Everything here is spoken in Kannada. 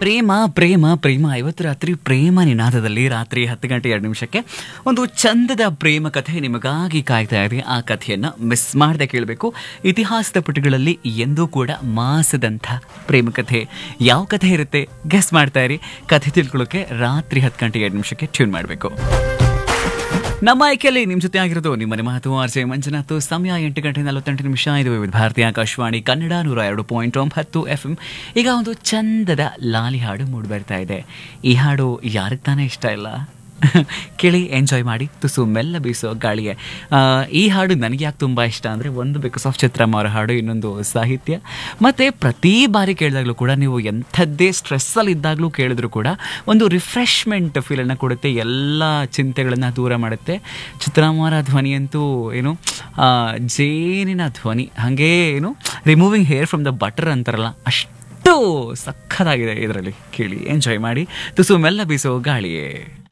ಪ್ರೇಮ ಪ್ರೇಮ ಪ್ರೇಮ ಇವತ್ತು ರಾತ್ರಿ ಪ್ರೇಮ ನಿನಾದದಲ್ಲಿ ರಾತ್ರಿ ಹತ್ತು ಗಂಟೆ ಎರಡು ನಿಮಿಷಕ್ಕೆ ಒಂದು ಚಂದದ ಪ್ರೇಮ ಕಥೆ ನಿಮಗಾಗಿ ಕಾಯ್ತಾ ಇದೆ ಆ ಕಥೆಯನ್ನು ಮಿಸ್ ಮಾಡದೆ ಕೇಳಬೇಕು ಇತಿಹಾಸದ ಪುಟಗಳಲ್ಲಿ ಎಂದೂ ಕೂಡ ಮಾಸದಂಥ ಪ್ರೇಮ ಕಥೆ ಯಾವ ಕಥೆ ಇರುತ್ತೆ ಗೆಸ್ ಮಾಡ್ತಾ ಇರಿ ಕಥೆ ತಿಳ್ಕೊಳ್ಳೋಕೆ ರಾತ್ರಿ ಹತ್ತು ಗಂಟೆ ಎರಡು ನಿಮಿಷಕ್ಕೆ ಟ್ಯೂನ್ ಮಾಡಬೇಕು ನಮ್ಮ ಆಯ್ಕೆಯಲ್ಲಿ ನಿಮ್ಮ ಜೊತೆ ಆಗಿರೋದು ನಿಮ್ಮನೆ ಮಾತು ಆರ್ ಜೆ ಮಂಜುನಾಥ್ ಸಮಯ ಎಂಟು ಗಂಟೆ ನಲವತ್ತೆಂಟು ನಿಮಿಷ ಇದು ವಿವಿಧ ಭಾರತೀಯ ಆಕಾಶವಾಣಿ ಕನ್ನಡ ನೂರ ಎರಡು ಪಾಯಿಂಟ್ ಒಂಬತ್ತು ಎಫ್ ಎಂ ಈಗ ಒಂದು ಚಂದದ ಲಾಲಿ ಹಾಡು ಮೂಡಿ ಬರ್ತಾ ಇದೆ ಈ ಹಾಡು ಯಾರಿಗೆ ತಾನೇ ಇಷ್ಟ ಇಲ್ಲ ಕೇಳಿ ಎಂಜಾಯ್ ಮಾಡಿ ತುಸು ಮೆಲ್ಲ ಬೀಸೋ ಗಾಳಿಗೆ ಆ, ಈ ಹಾಡು ನನಗೆ ಯಾಕೆ ತುಂಬ ಇಷ್ಟ ಅಂದರೆ ಒಂದು ಬಿಕಾಸ್ ಆಫ್ ಚಿತ್ರಮ್ಮ ಅವರ ಹಾಡು ಇನ್ನೊಂದು ಸಾಹಿತ್ಯ ಮತ್ತು ಪ್ರತಿ ಬಾರಿ ಕೇಳಿದಾಗಲೂ ಕೂಡ ನೀವು ಎಂಥದ್ದೇ ಸ್ಟ್ರೆಸ್ಸಲ್ಲಿ ಇದ್ದಾಗಲೂ ಕೇಳಿದ್ರು ಕೂಡ ಒಂದು ರಿಫ್ರೆಶ್ಮೆಂಟ್ ಫೀಲನ್ನು ಕೊಡುತ್ತೆ ಎಲ್ಲ ಚಿಂತೆಗಳನ್ನು ದೂರ ಮಾಡುತ್ತೆ ಚಿತ್ರಮ್ಮರ ಧ್ವನಿಯಂತೂ ಏನು ಆ, ಜೇನಿನ ಧ್ವನಿ ಹಾಗೇ ಏನು removing hair from the butter ಅಂತಾರಲ್ಲ ಅಷ್ಟು ಸಖತ್ತಾಗಿದೆ ಇದರಲ್ಲಿ ಕೇಳಿ ಎಂಜಾಯ್ ಮಾಡಿ ತುಸು ಮೆಲ್ಲ ಬೀಸೋ ಗಾಳಿಯೇ